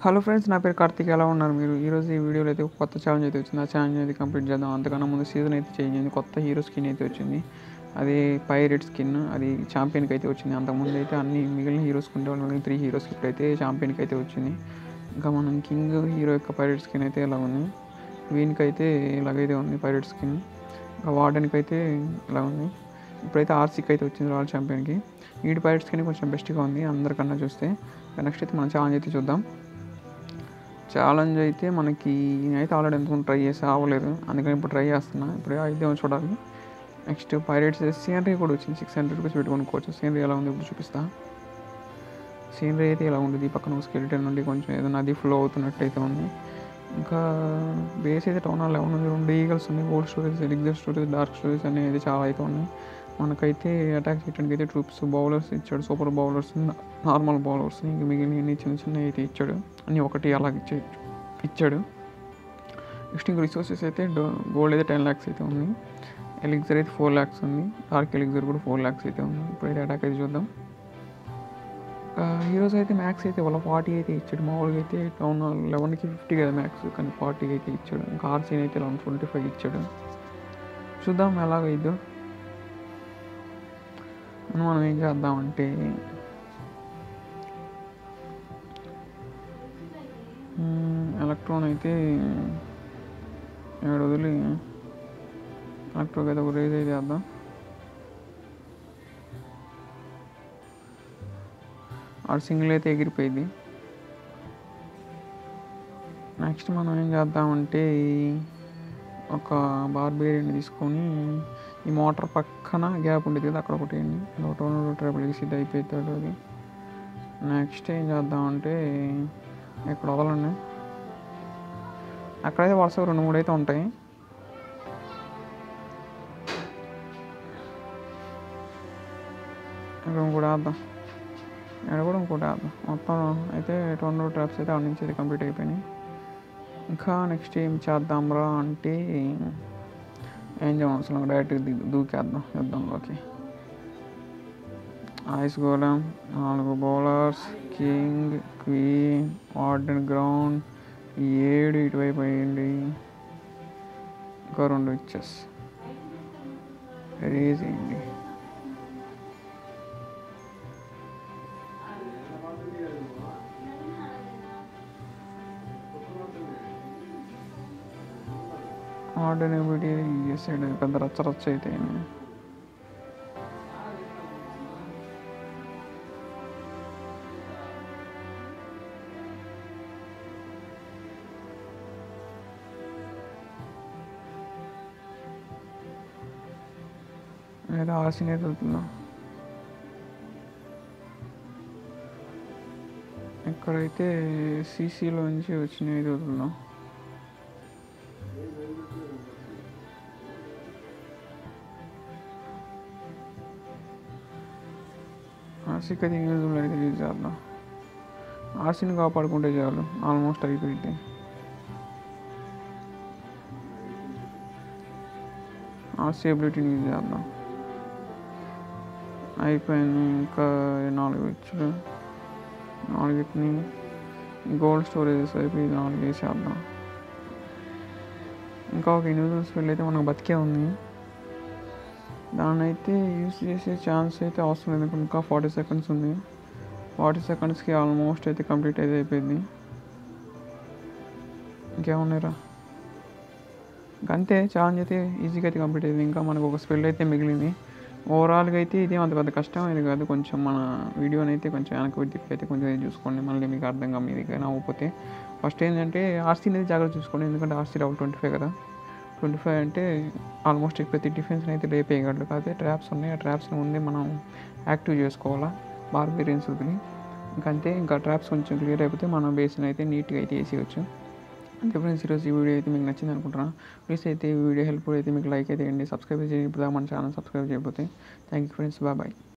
hello friends నా పేరు కార్తిక్ ఎలా ఉన్నారు మీరు ఈరోజు ఈ వీడియోలో అయితే ఒక కొత్త ఛాలెంజ్ అయితే వచ్చింది ఆ ఛాలెంజ్ అయితే కంప్లీట్ చేద్దాం అంతకన్నా ముందు సీజన్ అయితే చేంజ్ అయింది కొత్త హీరో స్కిన్ అయితే వచ్చింది అది పైరెట్ స్కిన్ అది ఛాంపియన్కి అయితే వచ్చింది అంతకుముందు అయితే అన్ని మిగిలిన హీరోస్ ఉండే వాళ్ళు త్రీ హీరోస్కి ఇప్పుడైతే ఛాంపియన్కి అయితే వచ్చింది ఇంకా మనం కింగ్ హీరో యొక్క పైరెట్ స్కిన్ అయితే ఇలా ఉంది వీనికైతే ఇలాగైతే ఉంది పైరెట్ స్కిన్ ఇంకా వార్డెన్కి అయితే ఇలా ఉంది ఇప్పుడైతే ఆర్సీకి అయితే వచ్చింది రాయల్ ఛాంపియన్కి వీడి పైరెట్ స్కిన్ కొంచెం బెస్ట్గా ఉంది అందరికన్నా చూస్తే నెక్స్ట్ అయితే మనం ఛాలెంజ్ అయితే చూద్దాం ఛాలెంజ్ అయితే మనకి నేనైతే ఆల్రెడీ ఎందుకు ట్రై చేసి అవ్వలేదు అందుకని ఇప్పుడు ట్రై చేస్తున్నా ఇప్పుడు అయితే చూడాలి నెక్స్ట్ పైరేట్స్ సీనరీ కూడా వచ్చింది సిక్స్ హండ్రెడ్ రూపీస్ పెట్టి కొనుక్కోవచ్చు సీనరీ ఎలా ఉంది ఇప్పుడు చూపిస్తా సీనరీ అయితే ఇలా ఉంటుంది ఈ పక్కన స్కెలిటన్ నుండి కొంచెం ఏదో నది ఫ్లో అవుతున్నట్టు అయితే ఉంది ఇంకా బేస్ అయితే టౌన్ హాల్ లెవెన్ ఉంది రెండు ఈగల్స్ ఉన్నాయి old stories elixir stories dark stories అనేది చాలా అయితే ఉన్నాయి మనకైతే అటాక్ చేయడానికి అయితే ట్రూప్స్ బౌలర్స్ ఇచ్చాడు సూపర్ బౌలర్స్ నార్మల్ బౌలర్స్ ఇంకా మిగిలిన చిన్న చిన్న అయితే ఇచ్చాడు అన్ని ఒకటి అలాగ ఇచ్చే ఇచ్చాడు నెక్స్ట్ ఇంక రిసోర్సెస్ అయితే గోల్డ్ అయితే టెన్ ల్యాక్స్ అయితే ఉంది ఎలిగ్జర్ అయితే ఫోర్ ల్యాక్స్ ఉంది డార్క్ ఎలిగ్జర్ కూడా ఫోర్ ల్యాక్స్ అయితే ఉంది ఇప్పుడైతే అటాక్ అయితే చూద్దాం హీరోస్ అయితే మ్యాక్స్ అయితే వాళ్ళ ఫార్టీ అయితే ఇచ్చాడు మామూలుగా అయితే టౌన్ లెవెన్కి ఫిఫ్టీ కదా మ్యాక్స్ కానీ ఫార్టీ అయితే ఇచ్చాడు ఇంకా ఆర్సీని అయితే లెవెన్ ట్వంటీ ఫైవ్ ఇచ్చాడు చూద్దాం ఎలాగైద్దో మనం ఏం చేద్దామంటే ఎలక్ట్రాన్ అయితే ఏడు వదిలి ఎలక్ట్రోకి అయితే ఒక రేజ్ అయితే వేద్దాం ఆడు సింగిల్ అయితే ఎగిరిపోయింది నెక్స్ట్ మనం ఏం చేద్దామంటే ఒక బార్బేరియన్ తీసుకొని ఈ మోటార్ పక్కన గ్యాప్ ఉండేది కదా అక్కడ ఒకటి వేయండి ట్రిపుల్ సిద్ధ అయిపోతాడు అది నెక్స్ట్ ఏం చేద్దామంటే ఇక్కడ వదలండి అక్కడైతే వరుసగా రెండు మూడు అయితే ఉంటాయి ఇక్కడ ఇంకోటి వేద్దాం ఇక్కడ కూడా ఇంకోటి వేద్దాం మొత్తం అయితే రెండు ట్రాప్స్ అయితే ఆడ నుంచి అయితే కంప్లీట్ అయిపోయినాయి ఇంకా నెక్స్ట్ ఏం చేద్దాంరా అంటే ఏం చేయడం అసలు డైరెక్ట్ దూకేద్దాం యుద్ధంలోకి ఐస్ గోళం నాలుగు bowlers king queen warden ground ఏడు ఇటువైపు అయ్యండి ఇంకా రెండు ఇచ్చేస్ రేజ్ అయ్యండి ఆర్డర్ ఎబిటీ చేసాడు పెద్ద రచ్చ రచ్చ అయితే లేదా ఆశనే వెళ్తున్నా ఇక్కడైతే సీసీలో నుంచి వచ్చినవి వదులుతున్నాం ఆర్సీకి అయితే యూజ్ఫుల్ అయితే యూజ్ చేద్దాం ఆర్సీని కాపాడుకుంటే చాలు ఆల్మోస్ట్ అయిపోయింది ఆర్సీ అబిలిటీని యూజ్ చేద్దాం అయిపోయింది ఇంకా నాలుగు ఇచ్చుడు నాలుగిటిని గోల్డ్ స్టోరేజెస్ అయిపోయి నాలుగు వేసేద్దాం ఇంకా ఒక ఇన్విజిబుల్ స్పెల్ అయితే మనకు బతికే ఉంది దాన్ని అయితే యూస్ చేసే ఛాన్స్ అయితే అవసరం లేదు ఇప్పుడు ఇంకా ఫార్టీ సెకండ్స్ ఉంది ఫార్టీ సెకండ్స్కి ఆల్మోస్ట్ అయితే కంప్లీట్ అయితే అయిపోయింది ఇంకేమున్నాయిరా అంతే ఛాలెంజ్ అయితే ఈజీగా అయితే కంప్లీట్ అయింది ఇంకా మనకు ఒక స్పెల్ అయితే మిగిలింది ఓవరాల్గా అయితే ఇది అంత పెద్ద కష్టం ఇది కాదు కొంచెం మన వీడియోని అయితే కొంచెం వెనక విద్యకి అయితే కొంచెం చూసుకోండి మళ్ళీ మీకు అర్థంగా మీది అవ్వకపోతే ఫస్ట్ ఏంటంటే ఆర్సీ అనేది జాగ్రత్త చూసుకోండి ఎందుకంటే ఆర్సీ లెవెల్ ట్వంటీ ఫైవ్ కదా ట్వంటీ ఫైవ్ అంటే ఆల్మోస్ట్ ప్రతి డిఫెన్స్ని అయితే రేపేయగలరు కాకపోతే ట్రాప్స్ ఉన్నాయి ఆ ట్రాప్స్ని ముందే మనం యాక్టివ్ చేసుకోవాలా బార్బేరియన్స్ వదిలి ఇంకంతే ఇంకా ట్రాప్స్ కొంచెం క్లియర్ అయిపోతే మన బేస్ని అయితే నీట్గా అయితే వేసేయచ్చు అంతే ఫ్రెండ్స్ ఈరోజు ఈ వీడియో అయితే మీకు నచ్చింది అనుకుంటున్నాను ప్లీజ్ అయితే ఈ వీడియో హెల్ప్ అయితే మీకు లైక్ అయితే చేయండి సబ్స్క్రైబ్ చేయండి ఇప్పుడు మన ఛానల్ సబ్స్క్రైబ్ చేయకపోతే thank you friends bye bye